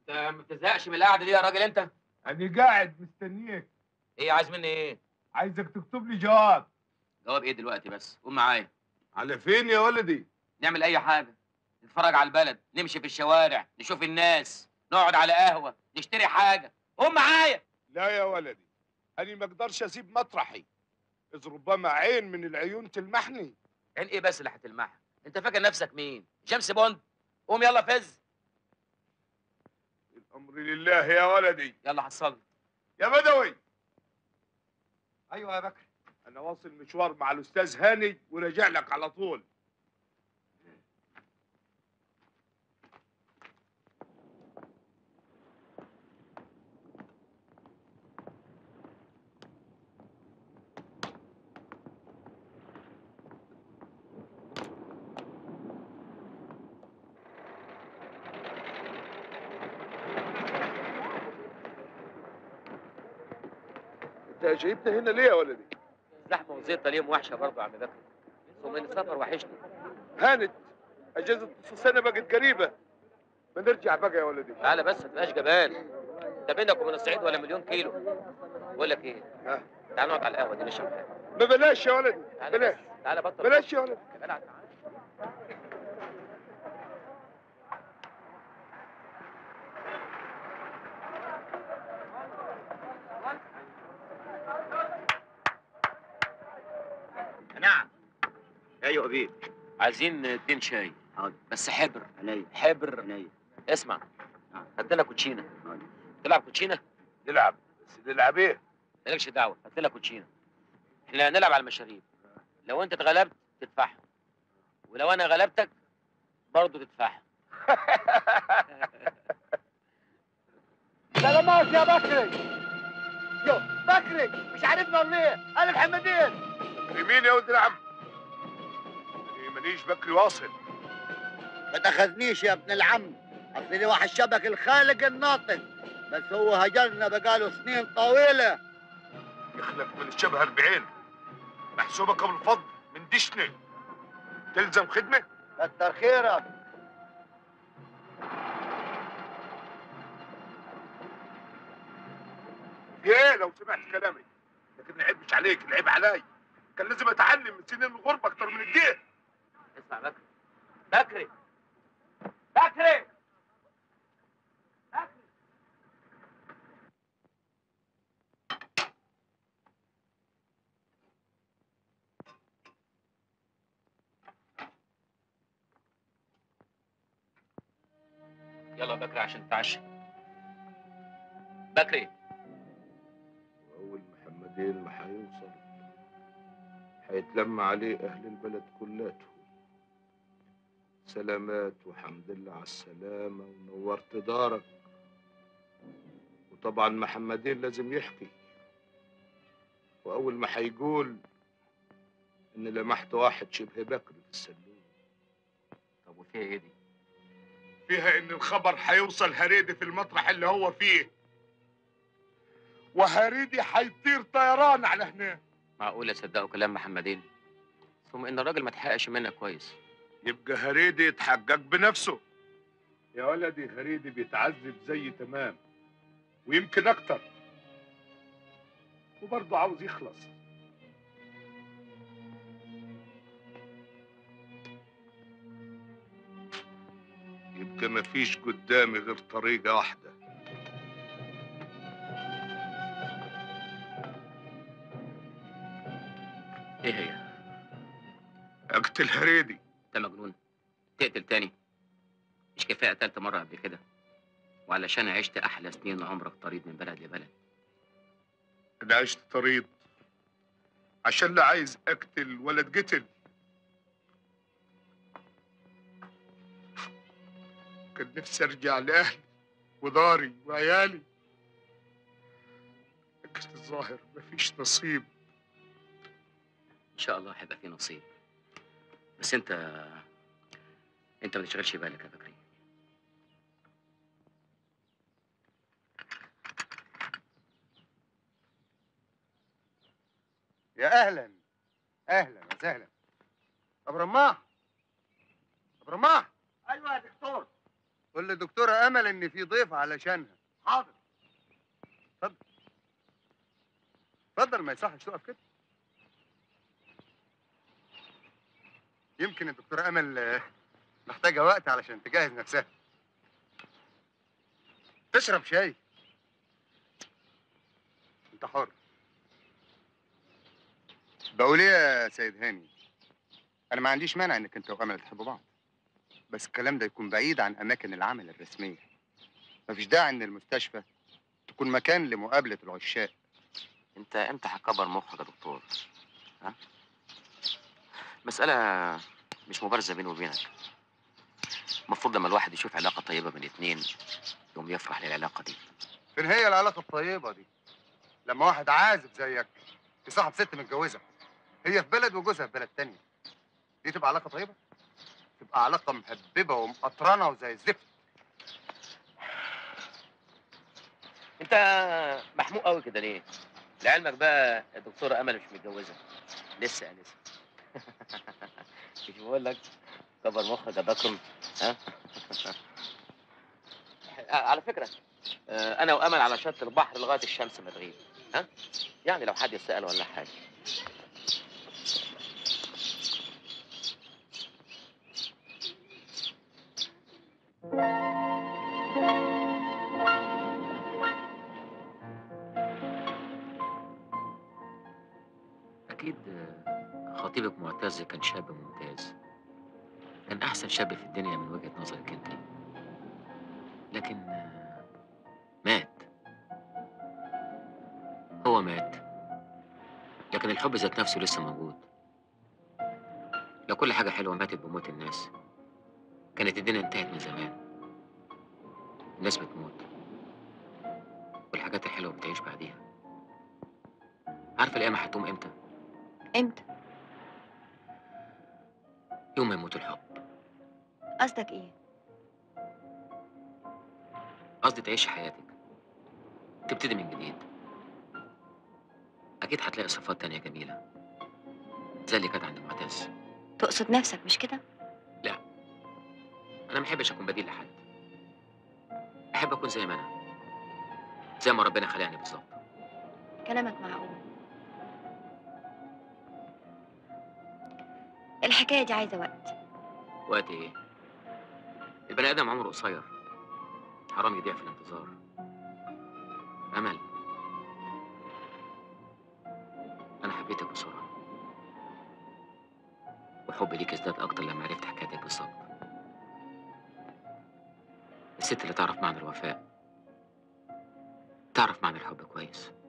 انت ما بتزهقش من القعده دي يا راجل انت انا قاعد مستنيك ايه عايز مني ايه عايزك تكتب لي جواب جواب ايه دلوقتي بس قوم معايا على فين يا ولدي نعمل اي حاجه نتفرج على البلد نمشي في الشوارع نشوف الناس نقعد على قهوه نشتري حاجه قوم معايا لا يا ولدي انا ما اقدرش اسيب مطرحي اذ ربما عين من العيون تلمحني عين ايه بس اللي هتلمعها انت فاكر نفسك مين جيمس بوند قوم يلا فز الامر لله يا ولدي يلا حصلنا يا بدوي ايوه يا بكر انا واصل مشوار مع الاستاذ هاني وراجع لك على طول انت جايبنا هنا ليه يا ولدي زحمه وزيطه ليهم وحشه برضه يا عم بكر ثم السفر وحشني هانت اجازه نص السنه بقت قريبه ما نرجع بقى يا ولدي تعالى بس ما تبقاش جبان ده بينك وبين الصعيد ولا مليون كيلو بقول لك ايه ها. تعال نقعد على القهوه دي نشرب حاجه ما بلاش يا ولدي تعالى بلاش بس تعالى بطل بلاش يا ولدي يا جدع تعالى. نعم ايوه بيه عايزين اتنين شاي حاضر بس حبر عينيا حبر عينيا اسمع نعم. هات لنا كوتشينه حاضر. تلعب كوتشينه نلعب بس نلعب ايه مالكش دعوه هات لنا كوتشينه احنا هنلعب على المشاريب لو انت اتغلبت تدفعها ولو انا غلبتك برضه تدفعها سلامات يا بكري يو بكري مش عارفنا ولا ايه؟ انا محمدين يمين يا ولد العم أنا مانيش بكري واصل ما تاخذنيش يا ابن العم اصلي واحد شبك الخالق الناطق بس هو هجرنا بقاله سنين طويله يخلق من الشبه 40 محسوبك ابو الفضل من دشني تلزم خدمه كتر خيرك ايه لو سمعت كلامي لكن العيب مش عليك العيب علي كان لازم اتعلم من سنين الغربه اكتر من كده اسمع بكري بكري بكري يلا يا بكري عشان تتعشى بكري واول محمدين ما هيوصل هيتلم عليه اهل البلد كلاتهم سلامات وحمد لله على السلامه ونورت دارك وطبعا محمدين لازم يحكي واول ما هيقول ان لمحت واحد شبه بكر في السلوم طب وفيها ايه دي؟ فيها ان الخبر هيوصل هريدي في المطرح اللي هو فيه وهريدي هيطير طيران على هناك معقول اصدقوا كلام محمدين؟ ثم ان الراجل ما تحققش منك كويس يبقى هريدي يتحقق بنفسه يا ولدي هريدي بيتعذب زي تمام ويمكن اكتر وبرضه عاوز يخلص يبقى مفيش قدامي غير طريقة واحدة ايه هي؟ اقتل هريدي انت مجنون تقتل تاني مش كفايه قتلت مره قبل كده وعلشان عشت احلى سنين عمرك طريد من بلد لبلد انا عشت طريد عشان لا عايز اقتل ولا اتقتل كان نفسي ارجع لاهلي وداري وعيالي لكن الظاهر مفيش نصيب ان شاء الله هيبقى في نصيب بس انت انت ما تشغلش بالك يا بكري يا اهلا اهلا وسهلا ابو رماح ابو رماح ايوه يا دكتور قول لدكتورة أمل إن في ضيف علشانها حاضر اتفضل ما يصحش تقف كده يمكن الدكتورة أمل آه، محتاجة وقت علشان تجهز نفسها تشرب شاي انت حر بقول ايه يا سيد هاني انا ما عنديش مانع انك انت وامل تحبوا بعض بس الكلام ده يكون بعيد عن اماكن العمل الرسميه مفيش داعي ان المستشفى تكون مكان لمقابله العشاق انت امتى هتكبر مخك يا دكتور ها مسألة مش مبارزة بيني وبينك المفروض لما الواحد يشوف علاقة طيبة بين اتنين يقوم يفرح للعلاقة دي فين هي العلاقه الطيبه دي لما واحد عازب زيك يصاحب ست متجوزه هي في بلد وجوزها في بلد تانية دي تبقى علاقه طيبه تبقى علاقه مهببه ومقطرنه وزي الزفت انت محموق قوي كده ليه لعلمك بقى الدكتورة أمل مش متجوزة لسه أنسة مش بقول لك كبر مخك يا دكتور ها على فكرة آه، أنا وأمل على شط البحر لغاية الشمس ما تغيب ها يعني لو حد يسأل ولا حاجة أكيد آه، خطيبك معتز كان شاب ممتاز كان أحسن شاب في الدنيا من وجهة نظرك أنت لكن آه، مات هو مات لكن الحب ذات نفسه لسه موجود لو كل حاجة حلوة ماتت بموت الناس كانت الدنيا انتهت من زمان الناس بتموت والحاجات الحلوة بتعيش بعديها عارفة القيامة هتقوم امتى؟ امتى يوم ما يموت الحب قصدك ايه قصدي تعيش حياتك تبتدي من جديد أكيد هتلاقي صفات تانية جميلة زي اللي كانت عند معتز تقصد نفسك مش كده أنا ما بحبش أكون بديل لحد أحب أكون زي ما أنا زي ما ربنا خلقني بالظبط كلامك معقول الحكايه دي عايزه وقت وقت إيه؟ البني آدم عمره قصير حرام يضيع في الانتظار أمل أنا حبيتك بسرعة وحبي ليك ازداد أكتر لما عرفت حكايتك بالظبط الست اللي تعرف معنى الوفاء تعرف معنى الحب كويس